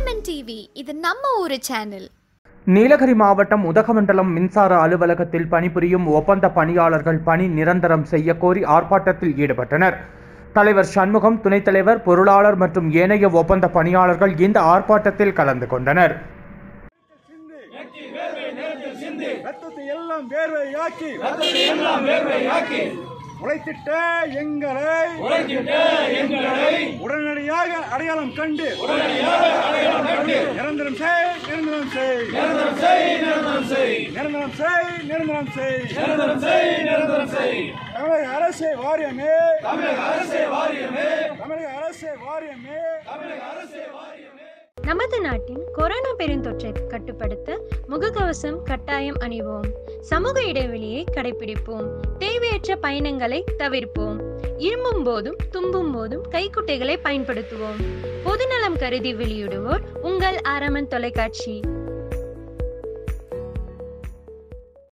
RMN TV இது நம்ம ஊரு சேனல் நீலகிரி மாவட்டம் உதகமண்டலம் மின்சார அலுவலகத்தில் பணிபுரியும் ஒப்பந்த பணியாளர்கள் பணி நிரந்தரம் செய்ய கோரி ஆர்ப்பாட்டத்தில் ஈடுபட்டனர் தலைவர் சண்முகம் துணைத் தலைவர் பொருளாளர் மற்றும் ஏனைய ஒப்பந்த பணியாளர்கள் இந்த ஆர்ப்பாட்டத்தில் கலந்து கொண்டனர் ரத்தத்தை எல்லாம் வேர்வையாக்கி ரத்தத்தை எல்லாம் வேர்வையாக்கி உழைத்திட்ட எங்களை உழைத்திட்ட எங்களை உடனடியாக அடையாளம் கண்டு உடனடியாக அடையாளம் கண்டு நிரந்தரம் செய் நிரந்தரம் செய் நிரந்தரம் செய் நிரந்தரம் செய் நிரந்தரம் செய் நிரந்தரம் செய் நிரந்தரம் செய் நிரந்தரம் செய் தமிழக அரசே வாரியமே தமிழக அரசே வாரியமே தமிழக அரசே வாரியமே தமிழக அரசே வாரியமே நமது நாட்டின் கொரோனா பெருந்தொற்றை கட்டுப்படுத்த முகக்கவசம் கட்டாயம் அணிவோம் சமூக இடைவெளியை கடைபிடிப்போம் தேவையற்ற பயணங்களை தவிர்ப்போம் இருமும் போதும் தும்பும் போதும் கைக்குட்டைகளை பயன்படுத்துவோம் பொதுநலம் கருதி வெளியிடுவோர் உங்கள் ஆரம்பன் தொலைக்காட்சி